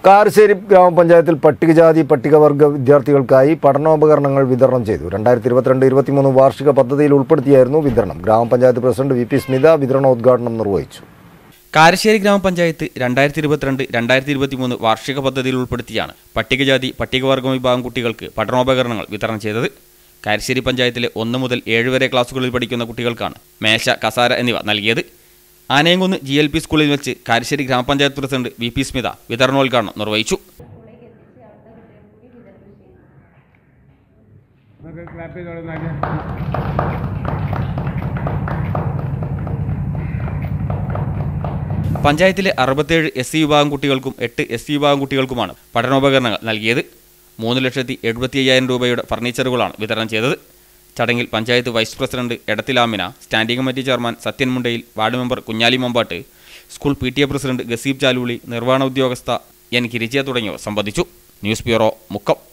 കാരശ്ശേരി ഗ്രാമപഞ്ചായത്തിൽ പട്ടികജാതി പട്ടികവർഗ വിദ്യാർത്ഥികൾക്കായി പഠനോപകരണങ്ങൾ വിതരണം ചെയ്തു രണ്ടായിരത്തി ഇരുപത്തിരണ്ട് ഇരുപത്തിമൂന്ന് വാർഷിക പദ്ധതിയിൽ ഉൾപ്പെടുത്തിയായിരുന്നു വിതരണം ഗ്രാമപഞ്ചായത്ത് പ്രസിഡന്റ് വി പി സ്മിത വിതരണോദ്ഘാടനം നിർവഹിച്ചു കാരശ്ശേരി ഗ്രാമപഞ്ചായത്ത് രണ്ടായിരത്തി ഇരുപത്തിരണ്ട് രണ്ടായിരത്തി ഇരുപത്തിമൂന്ന് വാർഷിക പദ്ധതിയിൽ ഉൾപ്പെടുത്തിയാണ് പട്ടികജാതി പട്ടികവർഗ വിഭാഗം കുട്ടികൾക്ക് പഠനോപകരണങ്ങൾ വിതരണം ചെയ്തത് കാരശ്ശേരി പഞ്ചായത്തിലെ ഒന്ന് മുതൽ ഏഴ് വരെ ക്ലാസുകളിൽ പഠിക്കുന്ന കുട്ടികൾക്കാണ് മേശ കസാര എന്നിവ നൽകിയത് ആനയംകുന്ന് ജി എൽ പി സ്കൂളിൽ വെച്ച് കാരശ്ശേരി ഗ്രാമപഞ്ചായത്ത് പ്രസിഡന്റ് വി പി സ്മിത വിതരണോദ്ഘാടനം നിർവഹിച്ചു നമുക്ക് ക്ലാപ്പ് ചെയ്തോളൂ എന്നാല്. പഞ്ചായത്തിലെ അറുപത്തേഴ് എസ് സി വിഭാഗം കുട്ടികൾക്കും എട്ട് എസ് സി വിഭാഗം കുട്ടികൾക്കുമാണ് പഠനോപകരണങ്ങൾ നൽകിയത് മൂന്ന് ലക്ഷത്തി എഴുപത്തി അയ്യായിരം രൂപയുടെ ഫർണിച്ചറുകളാണ് വിതരണം ചെയ്തത് ചടങ്ങിൽ panchayat vice president Edathilamina standing committee chairman Sathyan Mundayil ward member Kunhali Mambatt school P T A president Gaseeb Chaluli നിർവ്വഹണ ഉദ്യോഗസ്ഥ എൻ കിരിച്ചിയ തുടങ്ങിയവർ സംബന്ധിച്ചു ന്യൂസ് ബ്യൂറോ മുക്കം